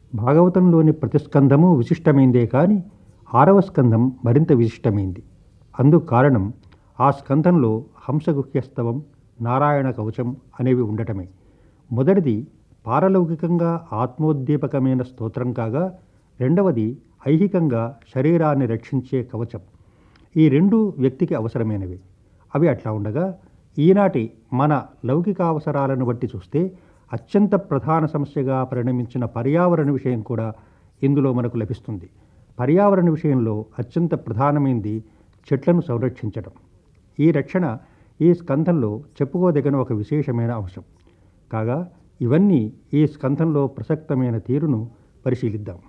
భాగవతంలోని ప్రతి స్కంధము విశిష్టమైందే కానీ ఆరవ స్కంధం మరింత విశిష్టమైంది అందుకు కారణం ఆ స్కంధంలో హంసగుహ్యస్తవం నారాయణ కవచం అనేవి ఉండటమే మొదటిది పారలౌకికంగా ఆత్మోద్దీపకమైన స్తోత్రం కాగా రెండవది ఐహికంగా శరీరాన్ని రక్షించే కవచం ఈ రెండు వ్యక్తికి అవసరమైనవి అవి అట్లా ఉండగా ఈనాటి మన లౌకిక అవసరాలను బట్టి చూస్తే అత్యంత ప్రధాన సమస్యగా పరిణమించిన పర్యావరణ విషయం కూడా ఇందులో మనకు లభిస్తుంది పర్యావరణ విషయంలో అత్యంత ప్రధానమైంది చెట్లను సంరక్షించడం ఈ రక్షణ ఈ స్కంధంలో చెప్పుకోదగిన ఒక విశేషమైన అంశం కాగా ఇవన్నీ ఈ స్కంధంలో ప్రసక్తమైన తీరును పరిశీలిద్దాం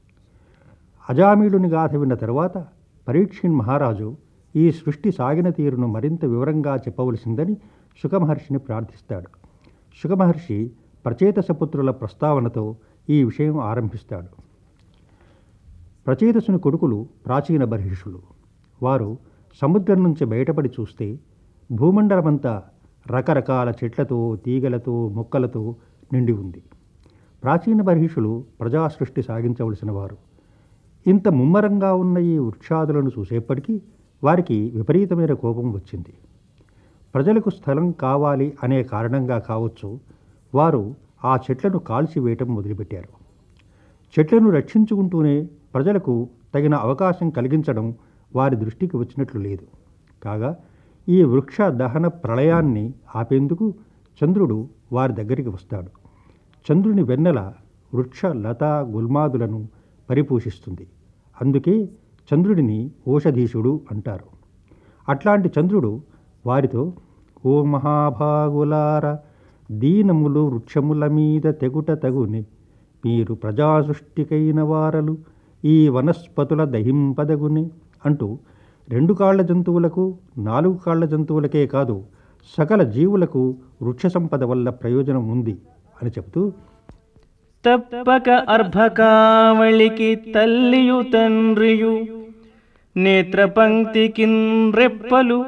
అజామీలుని గాథ విన్న తరువాత పరీక్షిన్ మహారాజు ఈ సృష్టి సాగిన తీరును మరింత వివరంగా చెప్పవలసిందని శుకమహర్షిని ప్రార్థిస్తాడు శుకమహర్షి ప్రచేతసపుత్రుల ప్రస్తావనతో ఈ విషయం ఆరంభిస్తాడు ప్రచేతసుని కొడుకులు ప్రాచీన బర్హిషులు వారు సముద్రం నుంచి బయటపడి చూస్తే భూమండలమంతా రకరకాల చెట్లతో తీగలతో మొక్కలతో నిండి ఉంది ప్రాచీన బర్హిషులు ప్రజా సృష్టి సాగించవలసిన వారు ఇంత ముమ్మరంగా ఉన్న ఈ వృక్షాదులను చూసేప్పటికీ వారికి విపరీతమైన కోపం వచ్చింది ప్రజలకు స్థలం కావాలి అనే కారణంగా కావచ్చు వారు ఆ చెట్లను కాల్చివేయటం మొదలుపెట్టారు చెట్లను రక్షించుకుంటూనే ప్రజలకు తగిన అవకాశం కలిగించడం వారి దృష్టికి వచ్చినట్లు లేదు కాగా ఈ వృక్ష దహన ప్రళయాన్ని ఆపేందుకు చంద్రుడు వారి దగ్గరికి వస్తాడు చంద్రుని వెన్నెల వృక్ష లతా గుల్మాదులను పరిపోషిస్తుంది అందుకే చంద్రుడిని ఓషధీశుడు అంటారు అట్లాంటి చంద్రుడు వారితో ఓ మహాభాగులార దీనములు వృక్షముల మీద తెగుట తగుని మీరు ప్రజాసృష్టికైన వారలు ఈ వనస్పతుల దహింపదగుని అంటూ రెండు కాళ్ల జంతువులకు నాలుగు కాళ్ల జంతువులకే కాదు సకల జీవులకు వృక్ష సంపద వల్ల ప్రయోజనం ఉంది అని చెబుతూ తప్పక అర్భకావళికి తల్లియు తండ్రియు నేత్రపంక్తికిన్ రెప్పలు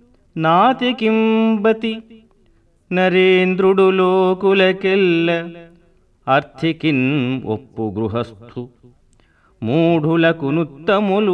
నాతికింబతి నరేంద్రుడు లోకులకెల్ల అర్థికిన్ ఒప్పు గృహస్థు మూఢులకు నుత్తములు